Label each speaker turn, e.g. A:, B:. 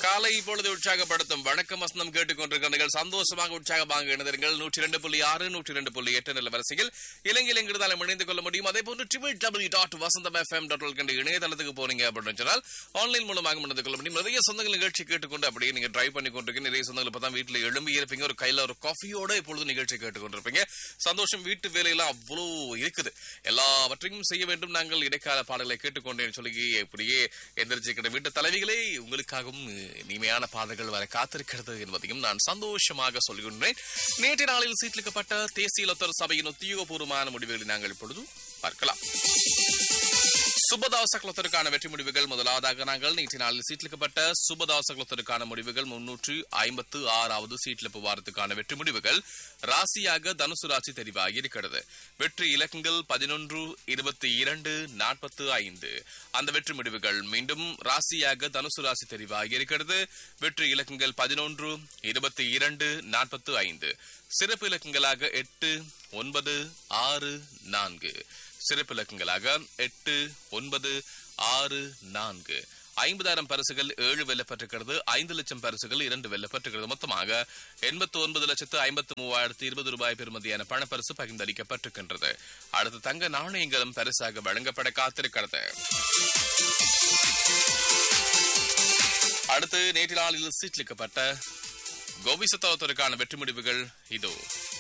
A: காலை இப்பொழுது உற்சாகப்படுத்தும் வணக்கம் வசனம் கேட்டுக்கொண்டிருக்கிறீர்கள் சந்தோஷமாக உற்சாகமாக இணைந்திருங்கள் நூற்றி ரெண்டு புள்ளி ஆறு நூற்றி ரெண்டு புள்ளி எட்டு நில வரிசையில் இலங்கையில் எங்கிருந்தாலும் இணைந்து கொள்ள முடியும் அதே போன்று triple W dot Vasantham FM dot கண்டு இணையதளத்துக்கு போனீங்க அப்படின்னு சொன்னால் ஆன்லைன் மூலமாக இணைந்து கொள்ள முடியும் நிறைய சொந்தங்கள் நிகழ்ச்சி கேட்டுக்கொண்டு அப்படியே நீங்க டிரைவ் பண்ணி கொண்டிருக்கீங்க நிறைய சொந்தங்கள் இப்பதான் வீட்டுல எழும்பி இருப்பீங்க ஒரு கையில ஒரு காஃபியோட இப்பொழுது நிகழ்ச்சி கேட்டுக்கொண்டிருப்பீங்க சந்தோஷம் வீட்டு வேலையெல்லாம் அவ்வளோ இருக்குது எல்லாவற்றையும் செய்ய வேண்டும் நாங்கள் இடைக்கால பாடல்களை கேட்டுக்கொண்டேன்னு சொல்லி இப்படியே எந்திரிச்சிருக்கிற வீட்டு தலைவிகளே உங்களுக்காகவும் இனிமையான பாடல்கள் வர காத்திருக்கிறது என்பதையும் நான் சந்தோஷமாக சொல்கின்றேன் நேற்று நாளில் சீட்லிக்கப்பட்ட தேசிய லொத்தர் சபையின் உத்தியோகபூர்வமான முடிவுகளை நாங்கள் இப்பொழுது பார்க்கலாம் சுபதாச குலத்திற்கான வெற்றி முடிவுகள் முதலாவதாக நாங்கள் நேற்று நாளில் சீட்லிக்கப்பட்ட சுபதாச குலத்திற்கான முடிவுகள் முன்னூற்று ஐம்பத்து ஆறாவது சீட்லிப்பு வாரத்துக்கான வெற்றி முடிவுகள் ராசியாக தனுசு ராசி தெரிவாகி இருக்கிறது வெற்றி இலக்கங்கள் பதினொன்று இருபத்தி இரண்டு நாற்பத்து ஐந்து அந்த வெற்றி முடிவுகள் மீண்டும் ராசியாக தனுசு ராசி தெரிவாகி இருக்கிறது வெற்றி இலக்கங்கள் பதினொன்று இருபத்தி இரண்டு நாற்பத்து ஐந்து சிறப்பு இலக்கங்களாக எட்டு ஒன்பது ஆறு நான்கு சிறப்பு இலக்கங்களாக எட்டு ஒன்பது ஆறு நான்கு ஐம்பதாயிரம் பரிசுகள் ஏழு வெல்லப்பட்டிருக்கிறது ஐந்து லட்சம் பரிசுகள் இரண்டு வெல்லப்பட்டிருக்கிறது மொத்தமாக எண்பத்தி ஒன்பது லட்சத்து ஐம்பத்தி மூவாயிரத்து இருபது ரூபாய் பெறுமதியான பணப்பரிசு பகிர்ந்தளிக்கப்பட்டிருக்கின்றது அடுத்து தங்க நாணயங்களும் பரிசாக வழங்கப்பட காத்திருக்கிறது அடுத்து நேற்று நாளில் சீட்லிக்கப்பட்ட கோபிசத்தவத்திற்கான வெற்றி முடிவுகள் இதோ